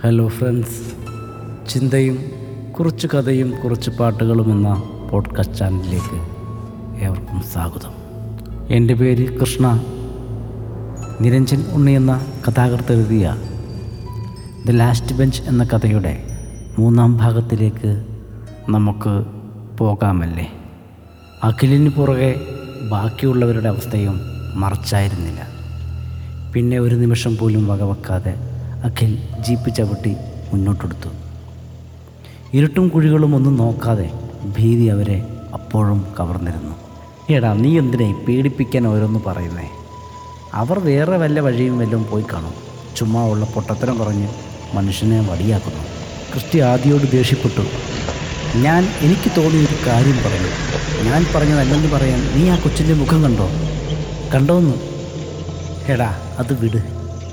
Hello friends ചിന്തയും കുറച്ച് കഥയും കുറച്ച് പാട്ടുകളും എന്ന പോഡ്കാസ്റ്റ് ചാനലിലേക്ക് ഏവർക്കും സ്വാഗതം എൻ്റെ പേര് കൃഷ്ണ നിരഞ്ജൻ ഉണ്ണി എന്ന കഥാകൃത്ത് എഴുതിയ ദ ലാസ്റ്റ് ബെഞ്ച് എന്ന കഥയുടെ മൂന്നാം ഭാഗത്തിലേക്ക് നമുക്ക് പോകാമല്ലേ അഖിലിന് പുറകെ ബാക്കിയുള്ളവരുടെ അവസ്ഥയും മറച്ചായിരുന്നില്ല പിന്നെ ഒരു നിമിഷം പോലും വകവെക്കാതെ അഖിൽ ജീപ്പ് ചവിട്ടി മുന്നോട്ടെടുത്തു ഇരുട്ടും കുഴികളും ഒന്നും നോക്കാതെ ഭീതി അവരെ അപ്പോഴും കവർന്നിരുന്നു എടാ നീ എന്തിനായി പേടിപ്പിക്കാൻ ഓരോന്ന് പറയുന്നേ അവർ വേറെ വല്ല വഴിയും വല്ലതും പോയി കാണും ചുമ്മാ ഉള്ള പൊട്ടത്തരം പറഞ്ഞ് മനുഷ്യനെ വടിയാക്കുന്നു ക്രിസ്റ്റി ആദ്യയോട് ദേഷ്യപ്പെട്ടു ഞാൻ എനിക്ക് തോന്നിയ ഒരു കാര്യം പറഞ്ഞു ഞാൻ പറഞ്ഞതല്ലെന്ന് പറയാൻ നീ ആ കൊച്ചിൻ്റെ മുഖം കണ്ടോ കണ്ടോന്ന് എടാ അത് വിട്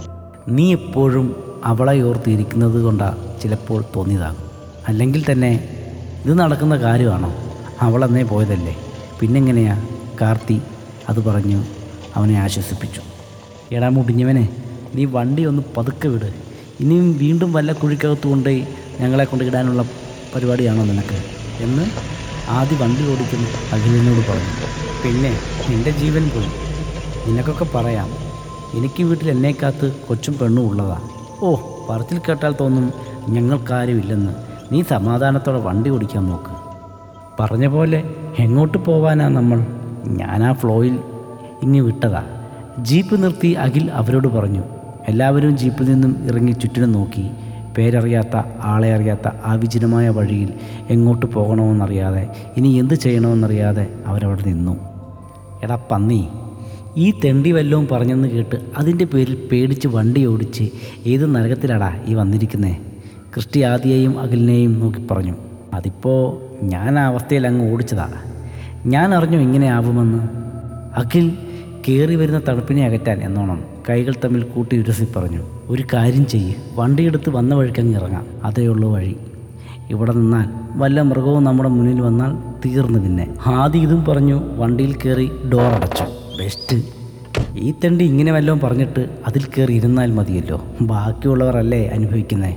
നീ എപ്പോഴും അവളെ ഓർത്തിരിക്കുന്നത് കൊണ്ടാ ചിലപ്പോൾ തോന്നിയതാകും അല്ലെങ്കിൽ തന്നെ ഇത് നടക്കുന്ന കാര്യമാണോ അവളെന്നേ പോയതല്ലേ പിന്നെങ്ങനെയാ കാർത്തി അത് പറഞ്ഞു അവനെ ആശ്വസിപ്പിച്ചു എടാ മുടിഞ്ഞവനെ നീ വണ്ടി ഒന്ന് പതുക്കെ വിട് ഇനിയും വീണ്ടും വല്ല കുഴിക്കകത്ത് കൊണ്ടുപോയി ഞങ്ങളെ കൊണ്ടിടാനുള്ള പരിപാടിയാണോ നിനക്ക് എന്ന് ആദ്യ വണ്ടി ഓടിക്കുന്ന അഖിലിനോട് പറഞ്ഞു പിന്നെ നിൻ്റെ ജീവൻ പോയി നിനക്കൊക്കെ പറയാം എനിക്ക് വീട്ടിൽ എന്നേക്കാത്ത് കൊച്ചും പെണ്ണും ഉള്ളതാ ഓ പറച്ചിൽ കേട്ടാൽ തോന്നും ഞങ്ങൾക്കാരുമില്ലെന്ന് നീ സമാധാനത്തോടെ വണ്ടി ഓടിക്കാൻ നോക്ക് പറഞ്ഞ പോലെ എങ്ങോട്ട് പോവാനാ നമ്മൾ ഞാൻ ആ ഫ്ലോയിൽ ഇങ്ങ് വിട്ടതാ ജീപ്പ് നിർത്തി അഖിൽ അവരോട് പറഞ്ഞു എല്ലാവരും ജീപ്പിൽ നിന്നും ഇറങ്ങി ചുറ്റിനും നോക്കി പേരറിയാത്ത ആളെ അറിയാത്ത ആ വിജനമായ വഴിയിൽ എങ്ങോട്ട് പോകണമെന്നറിയാതെ ഇനി എന്ത് ചെയ്യണമെന്നറിയാതെ അവരവിടെ നിന്നു എടാ പന്നി ഈ തെണ്ടി വല്ലവും പറഞ്ഞെന്ന് കേട്ട് അതിൻ്റെ പേരിൽ പേടിച്ച് വണ്ടി ഓടിച്ച് ഏത് നരകത്തിലാടാ ഈ വന്നിരിക്കുന്നേ ക്രിസ്റ്റി ആദിയെയും അഖിലിനെയും നോക്കി പറഞ്ഞു അതിപ്പോൾ ഞാൻ ആ അവസ്ഥയിൽ അങ്ങ് ഓടിച്ചതാ ഞാൻ അറിഞ്ഞു ഇങ്ങനെ ആവുമെന്ന് അഖിൽ കയറി വരുന്ന തണുപ്പിനെ അകറ്റാൻ എന്നോണം കൈകൾ തമ്മിൽ കൂട്ടി ഉരസി പറഞ്ഞു ഒരു കാര്യം ചെയ്യ് വണ്ടിയെടുത്ത് വന്ന വഴിക്കങ്ങ് ഇറങ്ങാം അതേ ഉള്ളൂ വഴി ഇവിടെ നിന്നാൽ വല്ല മൃഗവും നമ്മുടെ മുന്നിൽ വന്നാൽ തീർന്നു പിന്നെ ആദ്യം ഇതും പറഞ്ഞു വണ്ടിയിൽ കയറി ഡോർ അടച്ചു ബെസ്റ്റ് ഈ തണ്ടി ഇങ്ങനെ വല്ലതും പറഞ്ഞിട്ട് അതിൽ കയറി ഇരുന്നാൽ മതിയല്ലോ ബാക്കിയുള്ളവരല്ലേ അനുഭവിക്കുന്നേ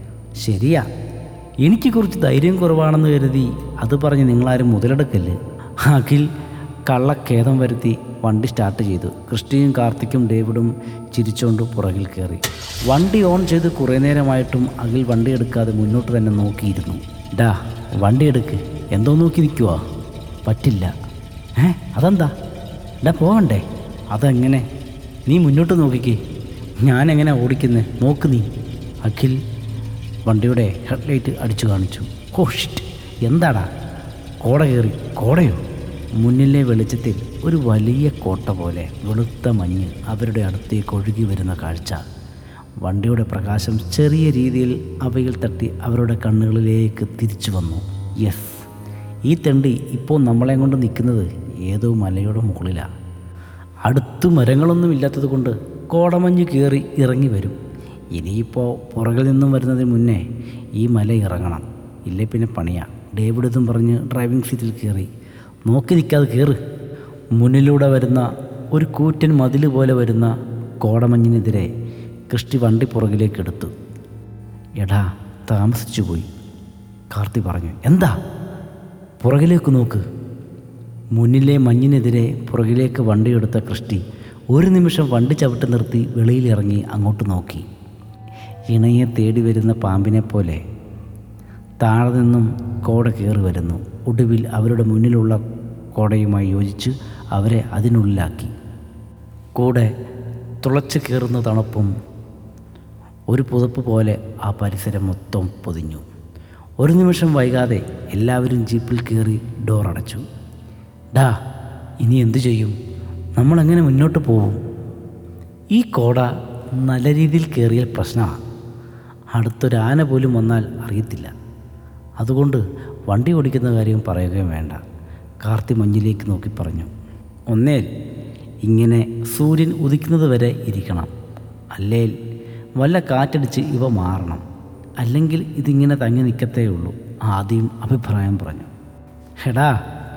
ശരിയാ എനിക്ക് കുറച്ച് ധൈര്യം കുറവാണെന്ന് കരുതി അത് പറഞ്ഞ് നിങ്ങളാരും മുതലെടുക്കല്ല് അഖിൽ കള്ളഖേദം വരുത്തി വണ്ടി സ്റ്റാർട്ട് ചെയ്തു ക്രിസ്റ്റിയും കാർത്തിക്കും ഡേവിഡും ചിരിച്ചുകൊണ്ട് പുറകിൽ കയറി വണ്ടി ഓൺ ചെയ്ത് കുറേ നേരമായിട്ടും അഖിൽ വണ്ടി എടുക്കാതെ മുന്നോട്ട് തന്നെ നോക്കിയിരുന്നു ഡാ വണ്ടി എടുക്ക് എന്തോ നോക്കി നിൽക്കുവാ പറ്റില്ല ഏ അതെന്താ ഡാ പോവണ്ടേ അതെങ്ങനെ നീ മുന്നോട്ട് നോക്കിക്കേ ഞാൻ എങ്ങനെ ഓടിക്കുന്നത് നോക്ക് നീ അഖിൽ വണ്ടിയുടെ ഹെഡ്ലൈറ്റ് അടിച്ചു കാണിച്ചു ഓ ഷിറ്റ് എന്താടാ കോട കയറി കോടയോ മുന്നിലെ വെളിച്ചത്തിൽ ഒരു വലിയ കോട്ട പോലെ വെളുത്ത മഞ്ഞ് അവരുടെ അടുത്തേക്ക് ഒഴുകി വരുന്ന കാഴ്ച വണ്ടിയുടെ പ്രകാശം ചെറിയ രീതിയിൽ അവയിൽ തട്ടി അവരുടെ കണ്ണുകളിലേക്ക് തിരിച്ചു വന്നു യെസ് ഈ തെണ്ടി ഇപ്പോൾ നമ്മളെ കൊണ്ട് നിൽക്കുന്നത് ഏതോ മലയുടെ മുകളിലാണ് അടുത്ത് മരങ്ങളൊന്നും ഇല്ലാത്തത് കൊണ്ട് കോടമഞ്ഞ് കയറി ഇറങ്ങി വരും ഇനിയിപ്പോൾ പുറകിൽ നിന്നും വരുന്നതിന് മുന്നേ ഈ മല ഇറങ്ങണം ഇല്ലേ പിന്നെ പണിയാ ഡേവിഡ് ഇതും പറഞ്ഞ് ഡ്രൈവിംഗ് സീറ്റിൽ കയറി നോക്കി നിൽക്കാതെ കയറ് മുന്നിലൂടെ വരുന്ന ഒരു കൂറ്റൻ മതിൽ പോലെ വരുന്ന കോടമഞ്ഞിനെതിരെ കൃഷ്ടി വണ്ടി പുറകിലേക്ക് എടുത്തു എടാ താമസിച്ചു പോയി കാർത്തി പറഞ്ഞു എന്താ പുറകിലേക്ക് നോക്ക് മുന്നിലെ മഞ്ഞിനെതിരെ പുറകിലേക്ക് വണ്ടിയെടുത്ത ക്രിസ്റ്റി ഒരു നിമിഷം വണ്ടി ചവിട്ട് നിർത്തി വെളിയിലിറങ്ങി അങ്ങോട്ട് നോക്കി ഇണയെ തേടി വരുന്ന പാമ്പിനെ പോലെ താഴെ നിന്നും കോട കയറി വരുന്നു ഒടുവിൽ അവരുടെ മുന്നിലുള്ള കോടയുമായി യോജിച്ച് അവരെ അതിനുള്ളിലാക്കി കൂടെ തുളച്ച് കയറുന്ന തണുപ്പും ഒരു പുതപ്പ് പോലെ ആ പരിസരം മൊത്തം പൊതിഞ്ഞു ഒരു നിമിഷം വൈകാതെ എല്ലാവരും ജീപ്പിൽ കയറി ഡോർ അടച്ചു ഡാ ഇനി എന്തു ചെയ്യും നമ്മളെങ്ങനെ മുന്നോട്ട് പോവും ഈ കോട നല്ല രീതിയിൽ കയറിയാൽ പ്രശ്നമാണ് അടുത്തൊരു ആന പോലും വന്നാൽ അറിയത്തില്ല അതുകൊണ്ട് വണ്ടി ഓടിക്കുന്ന കാര്യം പറയുകയും വേണ്ട കാർത്തി മഞ്ഞിലേക്ക് നോക്കി പറഞ്ഞു ഒന്നേൽ ഇങ്ങനെ സൂര്യൻ ഉദിക്കുന്നത് വരെ ഇരിക്കണം അല്ലേൽ വല്ല കാറ്റടിച്ച് ഇവ മാറണം അല്ലെങ്കിൽ ഇതിങ്ങനെ തങ്ങി നിൽക്കത്തേ ഉള്ളൂ ആദ്യം അഭിപ്രായം പറഞ്ഞു ഹെടാ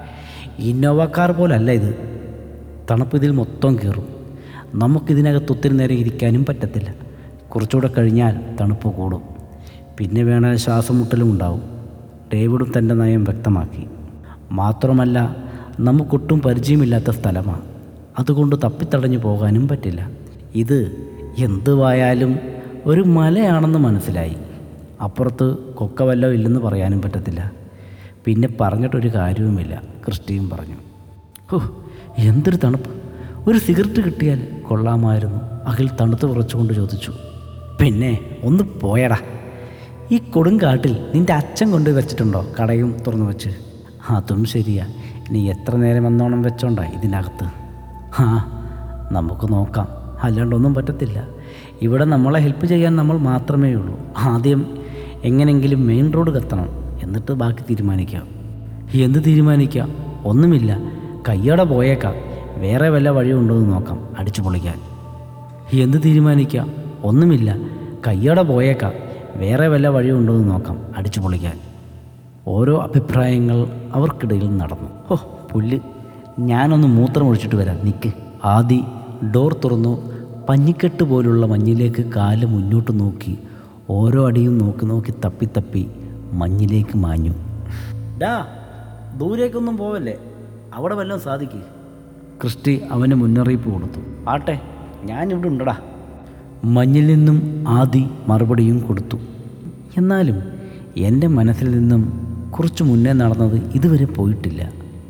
ഇന്നോവ കാർ പോലല്ല ഇത് തണുപ്പ് ഇതിൽ മൊത്തം കയറും നമുക്കിതിനകത്ത് ഒത്തിരി നേരം ഇരിക്കാനും പറ്റത്തില്ല കുറച്ചുകൂടെ കഴിഞ്ഞാൽ തണുപ്പ് കൂടും പിന്നെ വേണേൽ ശ്വാസം മുട്ടലും ഉണ്ടാവും ഡേവിഡും തൻ്റെ നയം വ്യക്തമാക്കി മാത്രമല്ല നമുക്കൊട്ടും പരിചയമില്ലാത്ത സ്ഥലമാണ് അതുകൊണ്ട് തപ്പിത്തടഞ്ഞു പോകാനും പറ്റില്ല ഇത് എന്തുവായാലും ഒരു മലയാണെന്ന് മനസ്സിലായി അപ്പുറത്ത് കൊക്ക വല്ലതും ഇല്ലെന്ന് പറയാനും പറ്റത്തില്ല പിന്നെ പറഞ്ഞിട്ടൊരു കാര്യവുമില്ല ക്രിസ്റ്റിയും പറഞ്ഞു ഹോ എന്തൊരു തണുപ്പ് ഒരു സിഗരറ്റ് കിട്ടിയാൽ കൊള്ളാമായിരുന്നു അഖിൽ തണുത്ത് കുറച്ചുകൊണ്ട് ചോദിച്ചു പിന്നെ ഒന്ന് പോയടാ ഈ കൊടുങ്കാട്ടിൽ നിന്റെ അച്ഛൻ കൊണ്ട് വെച്ചിട്ടുണ്ടോ കടയും തുറന്നു വെച്ച് അതും ശരിയാ ഇനി എത്ര നേരം വന്നോണം വെച്ചോണ്ടാ ഇതിനകത്ത് ആ നമുക്ക് നോക്കാം അല്ലാണ്ടൊന്നും പറ്റത്തില്ല ഇവിടെ നമ്മളെ ഹെൽപ്പ് ചെയ്യാൻ നമ്മൾ മാത്രമേ ഉള്ളൂ ആദ്യം എങ്ങനെങ്കിലും മെയിൻ റോഡ് കത്തണം എന്നിട്ട് ബാക്കി തീരുമാനിക്കാം എന്ത് തീരുമാനിക്കാം ഒന്നുമില്ല കയ്യോടെ പോയേക്കാം വേറെ വല്ല വഴിയുണ്ടോ എന്ന് നോക്കാം അടിച്ചു പൊളിക്കാൻ എന്ത് തീരുമാനിക്കാം ഒന്നുമില്ല കയ്യോടെ പോയേക്കാം വേറെ വല്ല വഴിയുണ്ടോ എന്ന് നോക്കാം അടിച്ചു പൊളിക്കാൻ ഓരോ അഭിപ്രായങ്ങൾ അവർക്കിടയിൽ നടന്നു ഓ പുല്ല് ഞാനൊന്ന് മൂത്രം ഒഴിച്ചിട്ട് വരാം നിക്ക് ആദി ഡോർ തുറന്നു പഞ്ഞിക്കെട്ട് പോലുള്ള മഞ്ഞിലേക്ക് കാല് മുന്നോട്ട് നോക്കി ഓരോ അടിയും നോക്കി നോക്കി തപ്പി തപ്പി മഞ്ഞിലേക്ക് മാഞ്ഞു ഡാ ദൂരേക്കൊന്നും പോവല്ലേ അവിടെ വല്ലതും സാധിക്കേ ക്രിസ്റ്റി അവന് മുന്നറിയിപ്പ് കൊടുത്തു ആട്ടെ ഞാനിവിടെ ഉണ്ടടാ മഞ്ഞിൽ നിന്നും ആദി മറുപടിയും കൊടുത്തു എന്നാലും എൻ്റെ മനസ്സിൽ നിന്നും കുറച്ച് മുന്നേ നടന്നത് ഇതുവരെ പോയിട്ടില്ല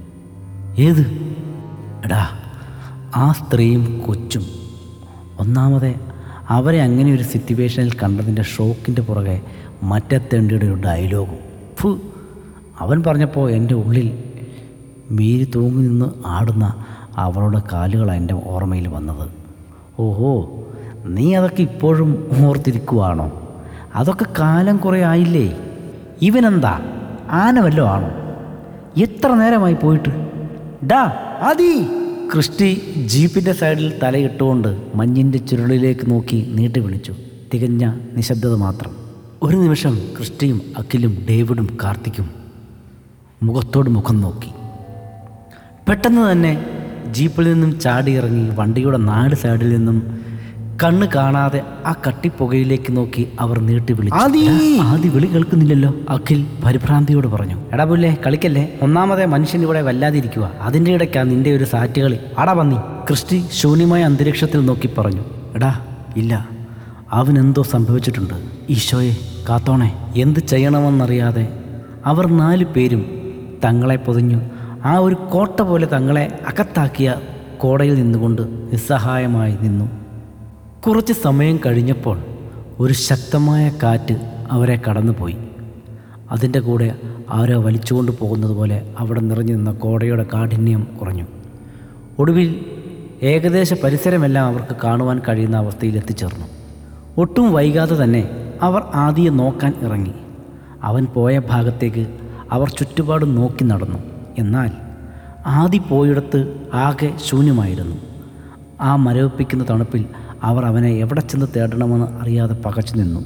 ഏത് എടാ ആ സ്ത്രീയും കൊച്ചും ഒന്നാമതെ അവരെ അങ്ങനെ ഒരു സിറ്റുവേഷനിൽ കണ്ടതിൻ്റെ ഷോക്കിൻ്റെ പുറകെ മറ്റെത്തേണ്ടിയുടെ ഒരു ഡയലോഗും ഫു അവൻ പറഞ്ഞപ്പോൾ എൻ്റെ ഉള്ളിൽ മീരി തൂങ്ങി നിന്ന് ആടുന്ന അവളുടെ കാലുകളാണ് എൻ്റെ ഓർമ്മയിൽ വന്നത് ഓഹോ നീ അതൊക്കെ ഇപ്പോഴും ഓർത്തിരിക്കുവാണോ അതൊക്കെ കാലം കുറേ ആയില്ലേ ഇവനെന്താ ആന വല്ലോ ആണോ എത്ര നേരമായി പോയിട്ട് ഡാ ആദി ക്രിസ്റ്റി ജീപ്പിൻ്റെ സൈഡിൽ തലയിട്ടുകൊണ്ട് മഞ്ഞിൻ്റെ ചുരുളിലേക്ക് നോക്കി നീട്ടി വിളിച്ചു തികഞ്ഞ നിശബ്ദത മാത്രം ഒരു നിമിഷം ക്രിസ്റ്റിയും അഖിലും ഡേവിഡും കാർത്തിക്കും മുഖത്തോട് മുഖം നോക്കി പെട്ടെന്ന് തന്നെ ജീപ്പിൽ നിന്നും ചാടിയിറങ്ങി വണ്ടിയുടെ നാല് സൈഡിൽ നിന്നും കണ്ണ് കാണാതെ ആ കട്ടിപ്പുകയിലേക്ക് നോക്കി അവർ നീട്ടി വിളിച്ചു ആദി! "എടാ, ആദി വിളി കേൾക്കുന്നില്ലല്ലോ അഖിൽ പരിഭ്രാന്തിയോട് പറഞ്ഞു എടാ പുല്ലേ കളിക്കല്ലേ ഒന്നാമതെ മനുഷ്യൻ ഇവിടെ വല്ലാതിരിക്കുക അതിൻ്റെ ഇടയ്ക്കാ നിന്റെ ഒരു സാറ്റുകളി ആടാ പന്നി ക്രിസ്റ്റി ശൂന്യമായ അന്തരീക്ഷത്തിൽ നോക്കി പറഞ്ഞു എടാ ഇല്ല അവനെന്തോ സംഭവിച്ചിട്ടുണ്ട് ഈശോയെ കാത്തോണേ എന്ത് ചെയ്യണമെന്നറിയാതെ അവർ നാല് പേരും തങ്ങളെ പൊതിഞ്ഞു ആ ഒരു കോട്ട പോലെ തങ്ങളെ അകത്താക്കിയ കോടയിൽ നിന്നുകൊണ്ട് നിസ്സഹായമായി നിന്നു കുറച്ച് സമയം കഴിഞ്ഞപ്പോൾ ഒരു ശക്തമായ കാറ്റ് അവരെ കടന്നുപോയി അതിൻ്റെ കൂടെ ആരോ വലിച്ചുകൊണ്ട് പോകുന്നത് പോലെ അവിടെ നിറഞ്ഞു നിന്ന കോടയുടെ കാഠിന്യം കുറഞ്ഞു ഒടുവിൽ ഏകദേശ പരിസരമെല്ലാം അവർക്ക് കാണുവാൻ കഴിയുന്ന അവസ്ഥയിൽ എത്തിച്ചേർന്നു ഒട്ടും വൈകാതെ തന്നെ അവർ ആദിയെ നോക്കാൻ ഇറങ്ങി അവൻ പോയ ഭാഗത്തേക്ക് അവർ ചുറ്റുപാടും നോക്കി നടന്നു എന്നാൽ ആദി പോയിടത്ത് ആകെ ശൂന്യമായിരുന്നു ആ മരവിപ്പിക്കുന്ന തണുപ്പിൽ അവർ അവനെ എവിടെ ചെന്ന് തേടണമെന്ന് അറിയാതെ പകച്ചു നിന്നു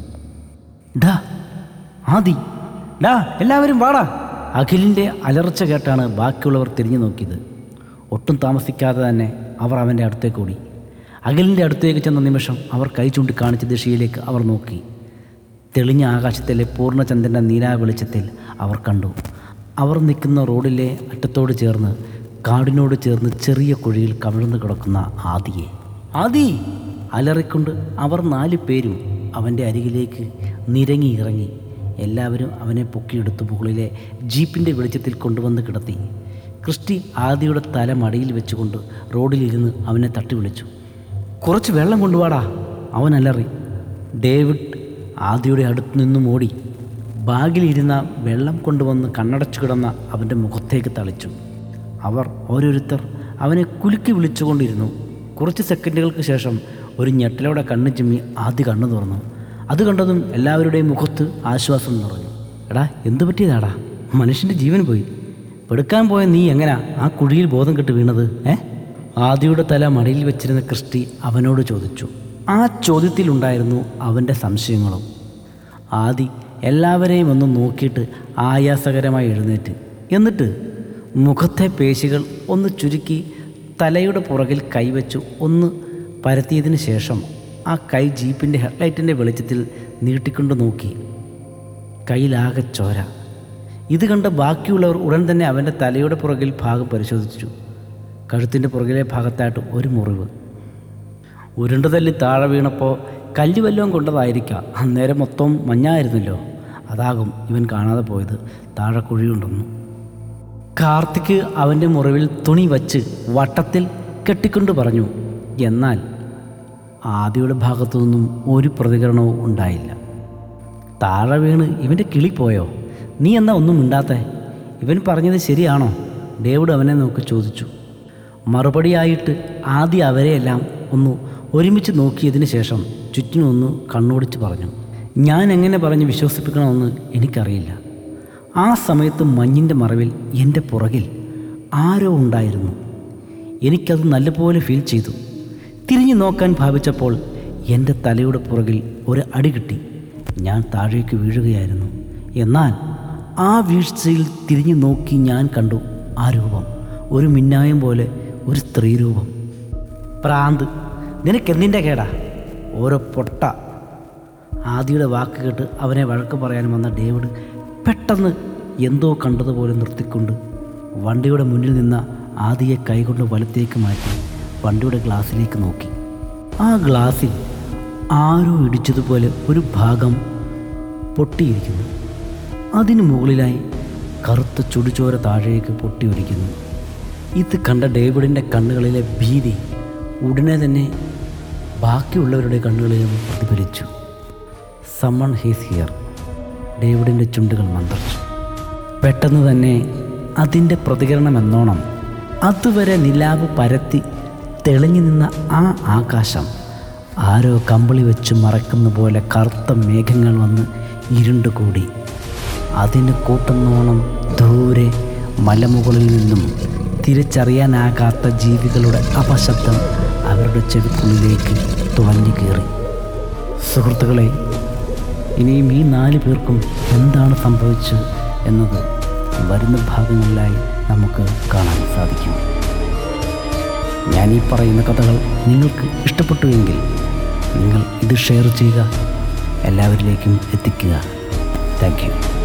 ഡാ ആദി ഡാ എല്ലാവരും വാടാ അഖിലിൻ്റെ അലർച്ച കേട്ടാണ് ബാക്കിയുള്ളവർ തിരിഞ്ഞു നോക്കിയത് ഒട്ടും താമസിക്കാതെ തന്നെ അവർ അവൻ്റെ അടുത്തേക്ക് ഓടി അഖിലിൻ്റെ അടുത്തേക്ക് ചെന്ന നിമിഷം അവർ കൈ ചൂണ്ടിക്കാണിച്ച ദിശയിലേക്ക് അവർ നോക്കി തെളിഞ്ഞ ആകാശത്തിലെ പൂർണ്ണചന്ദ്രൻ്റെ നീലാ വെളിച്ചത്തിൽ അവർ കണ്ടു അവർ നിൽക്കുന്ന റോഡിലെ അറ്റത്തോട് ചേർന്ന് കാടിനോട് ചേർന്ന് ചെറിയ കുഴിയിൽ കവിഴ്ന്നു കിടക്കുന്ന ആദിയെ ആദി അലറിക്കൊണ്ട് അവർ നാല് പേരും അവൻ്റെ അരികിലേക്ക് നിരങ്ങി ഇറങ്ങി എല്ലാവരും അവനെ പൊക്കിയെടുത്ത് മുകളിലെ ജീപ്പിൻ്റെ വെളിച്ചത്തിൽ കൊണ്ടുവന്ന് കിടത്തി ക്രിസ്റ്റി ആദിയുടെ തല മടിയിൽ വെച്ചുകൊണ്ട് റോഡിലിരുന്ന് അവനെ തട്ടി വിളിച്ചു കുറച്ച് വെള്ളം കൊണ്ടുവാടാ അവൻ അലറി ഡേവിഡ് ആദിയുടെ അടുത്തു നിന്നും ഓടി ബാഗിലിരുന്ന വെള്ളം കൊണ്ടുവന്ന് കണ്ണടച്ചു കിടന്ന അവൻ്റെ മുഖത്തേക്ക് തളിച്ചു അവർ ഓരോരുത്തർ അവനെ കുലുക്കി വിളിച്ചുകൊണ്ടിരുന്നു കുറച്ച് സെക്കൻഡുകൾക്ക് ശേഷം ഒരു ഞെട്ടലോടെ കണ്ണു ചിമ്മി ആദ്യ കണ്ണു തുറന്നു അത് കണ്ടതും എല്ലാവരുടെയും മുഖത്ത് ആശ്വാസം നിറഞ്ഞു എടാ എന്തു പറ്റിയതാടാ മനുഷ്യൻ്റെ ജീവൻ പോയി പെടുക്കാൻ പോയ നീ എങ്ങനാ ആ കുഴിയിൽ ബോധം കെട്ട് വീണത് ഏ ആദിയുടെ തല മടിയിൽ വെച്ചിരുന്ന ക്രിസ്റ്റി അവനോട് ചോദിച്ചു ആ ചോദ്യത്തിലുണ്ടായിരുന്നു അവൻ്റെ സംശയങ്ങളും ആദി എല്ലാവരെയും ഒന്ന് നോക്കിയിട്ട് ആയാസകരമായി എഴുന്നേറ്റ് എന്നിട്ട് മുഖത്തെ പേശികൾ ഒന്ന് ചുരുക്കി തലയുടെ പുറകിൽ കൈവച്ചു ഒന്ന് പരത്തിയതിന് ശേഷം ആ കൈ ജീപ്പിൻ്റെ ഹെഡ്ലൈറ്റിൻ്റെ വെളിച്ചത്തിൽ നീട്ടിക്കൊണ്ട് നോക്കി കയ്യിലാകെ ചോര ഇത് കണ്ട് ബാക്കിയുള്ളവർ ഉടൻ തന്നെ അവൻ്റെ തലയുടെ പുറകിൽ ഭാഗം പരിശോധിച്ചു കഴുത്തിൻ്റെ പുറകിലെ ഭാഗത്തായിട്ട് ഒരു മുറിവ് ഉരുണ്ട് തല്ലി താഴെ വീണപ്പോൾ കല്ല് വല്ലതും കൊണ്ടതായിരിക്കാം അന്നേരം മൊത്തം മഞ്ഞായിരുന്നല്ലോ അതാകും ഇവൻ കാണാതെ പോയത് താഴെ കുഴിയുണ്ടെന്നു കാർത്തിക് അവൻ്റെ മുറിവിൽ തുണി വച്ച് വട്ടത്തിൽ കെട്ടിക്കൊണ്ട് പറഞ്ഞു എന്നാൽ ആദിയുടെ ഭാഗത്തു നിന്നും ഒരു പ്രതികരണവും ഉണ്ടായില്ല താഴെ വീണ് ഇവൻ്റെ കിളി പോയോ നീ എന്നാ ഒന്നും മിണ്ടാത്തെ ഇവൻ പറഞ്ഞത് ശരിയാണോ ഡേവിഡ് അവനെ നോക്കി ചോദിച്ചു മറുപടിയായിട്ട് ആദ്യം അവരെയെല്ലാം ഒന്ന് ഒരുമിച്ച് നോക്കിയതിന് ശേഷം ചുറ്റിനും ഒന്ന് കണ്ണോടിച്ച് പറഞ്ഞു ഞാൻ എങ്ങനെ പറഞ്ഞ് വിശ്വസിപ്പിക്കണമെന്ന് എനിക്കറിയില്ല ആ സമയത്ത് മഞ്ഞിൻ്റെ മറവിൽ എൻ്റെ പുറകിൽ ആരോ ഉണ്ടായിരുന്നു എനിക്കത് നല്ലപോലെ ഫീൽ ചെയ്തു തിരിഞ്ഞു നോക്കാൻ ഭാവിച്ചപ്പോൾ എൻ്റെ തലയുടെ പുറകിൽ ഒരു അടി കിട്ടി ഞാൻ താഴേക്ക് വീഴുകയായിരുന്നു എന്നാൽ ആ വീഴ്ചയിൽ തിരിഞ്ഞു നോക്കി ഞാൻ കണ്ടു ആ രൂപം ഒരു മിന്നായം പോലെ ഒരു സ്ത്രീരൂപം പ്രാന്ത് നിനക്കെന്തിൻ്റെ കേടാ ഓരോ പൊട്ട ആദിയുടെ വാക്ക് കേട്ട് അവനെ വഴക്ക് പറയാൻ വന്ന ഡേവിഡ് പെട്ടെന്ന് എന്തോ കണ്ടതുപോലെ നിർത്തിക്കൊണ്ട് വണ്ടിയുടെ മുന്നിൽ നിന്ന ആദിയെ കൈകൊണ്ട് വലത്തേക്ക് മാറ്റി വണ്ടിയുടെ ഗ്ലാസ്സിലേക്ക് നോക്കി ആ ഗ്ലാസ്സിൽ ആരോ ഇടിച്ചതുപോലെ ഒരു ഭാഗം പൊട്ടിയിരിക്കുന്നു അതിനു മുകളിലായി കറുത്ത ചുടുചോര താഴേക്ക് പൊട്ടിയൊലിക്കുന്നു ഇത് കണ്ട ഡേവിഡിൻ്റെ കണ്ണുകളിലെ ഭീതി ഉടനെ തന്നെ ബാക്കിയുള്ളവരുടെ കണ്ണുകളിലും പ്രതിഫലിച്ചു സമ്മൺ ഹീസ് ഹിയർ ഡേവിഡിൻ്റെ ചുണ്ടുകൾ മന്ത്രിച്ചു പെട്ടെന്ന് തന്നെ അതിൻ്റെ പ്രതികരണം എന്നോണം അതുവരെ നിലാവ് പരത്തി തെളിഞ്ഞു നിന്ന ആ ആകാശം ആരോ കമ്പിളി വെച്ച് മറക്കുന്ന പോലെ കറുത്ത മേഘങ്ങൾ വന്ന് ഇരുണ്ടുകൂടി അതിന് കൂട്ടുന്നോണം ദൂരെ മലമുകളിൽ നിന്നും തിരിച്ചറിയാനാകാത്ത ജീവികളുടെ അപശബ്ദം അവരുടെ ചെവിക്കുള്ളിലേക്ക് തുളഞ്ഞു കയറി സുഹൃത്തുക്കളെ ഇനിയും ഈ നാല് പേർക്കും എന്താണ് സംഭവിച്ചത് എന്നത് വരുന്ന ഭാഗങ്ങളിലായി നമുക്ക് കാണാൻ സാധിക്കും ഞാൻ ഈ പറയുന്ന കഥകൾ നിങ്ങൾക്ക് ഇഷ്ടപ്പെട്ടുവെങ്കിൽ നിങ്ങൾ ഇത് ഷെയർ ചെയ്യുക എല്ലാവരിലേക്കും എത്തിക്കുക താങ്ക് യു